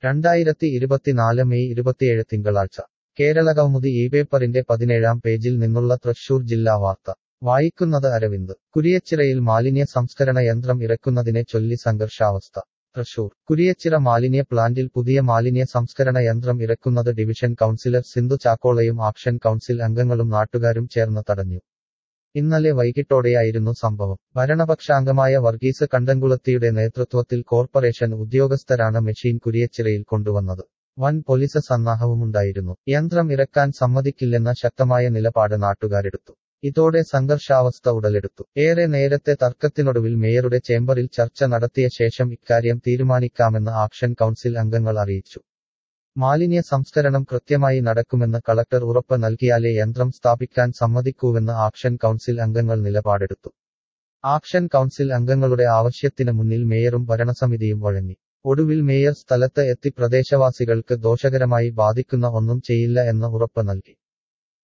രണ്ടായിരത്തി ഇരുപത്തിനാല് മെയ് ഇരുപത്തിയേഴ് തിങ്കളാഴ്ച കേരള കൗമുദി ഈ പേപ്പറിന്റെ പതിനേഴാം പേജിൽ നിന്നുള്ള തൃശൂർ ജില്ലാ വാർത്ത വായിക്കുന്നത് അരവിന്ദ് കുരിയച്ചിറയിൽ മാലിന്യ സംസ്കരണ യന്ത്രം ഇറക്കുന്നതിനെ ചൊല്ലി സംഘർഷാവസ്ഥ തൃശൂർ കുരിയച്ചിറ മാലിന്യ പ്ലാന്റിൽ പുതിയ മാലിന്യ സംസ്കരണ യന്ത്രം ഇറക്കുന്നത് ഡിവിഷൻ കൗൺസിലർ സിന്ധു ചാക്കോളയും ആക്ഷൻ കൗൺസിൽ അംഗങ്ങളും നാട്ടുകാരും ചേർന്ന് തടഞ്ഞു ഇന്നലെ വൈകിട്ടോടെയായിരുന്നു സംഭവം ഭരണപക്ഷാംഗമായ വർഗീസ് കണ്ടൻകുളത്തിയുടെ നേതൃത്വത്തിൽ കോർപ്പറേഷൻ ഉദ്യോഗസ്ഥരാണ് മെഷീൻ കുരിയച്ചിറയിൽ കൊണ്ടുവന്നത് വൻ പോലീസ് സന്നാഹവുമുണ്ടായിരുന്നു യന്ത്രം ഇറക്കാൻ സമ്മതിക്കില്ലെന്ന ശക്തമായ നിലപാട് നാട്ടുകാരെടുത്തു ഇതോടെ സംഘർഷാവസ്ഥ ഉടലെടുത്തു ഏറെ നേരത്തെ തർക്കത്തിനൊടുവിൽ മേയറുടെ ചേംബറിൽ ചർച്ച നടത്തിയ ശേഷം ഇക്കാര്യം തീരുമാനിക്കാമെന്ന് ആക്ഷൻ കൗൺസിൽ അംഗങ്ങൾ അറിയിച്ചു മാലിന്യ സംസ്കരണം കൃത്യമായി നടക്കുമെന്ന് കളക്ടർ ഉറപ്പ് നൽകിയാലേ യന്ത്രം സ്ഥാപിക്കാൻ സമ്മതിക്കൂവെന്ന് ആക്ഷൻ കൗൺസിൽ അംഗങ്ങൾ നിലപാടെടുത്തു ആക്ഷൻ കൗൺസിൽ അംഗങ്ങളുടെ ആവശ്യത്തിന് മുന്നിൽ മേയറും ഭരണസമിതിയും വഴങ്ങി ഒടുവിൽ മേയർ സ്ഥലത്ത് എത്തി പ്രദേശവാസികൾക്ക് ദോഷകരമായി ബാധിക്കുന്ന ഒന്നും ചെയ്യില്ല എന്ന് ഉറപ്പ് നൽകി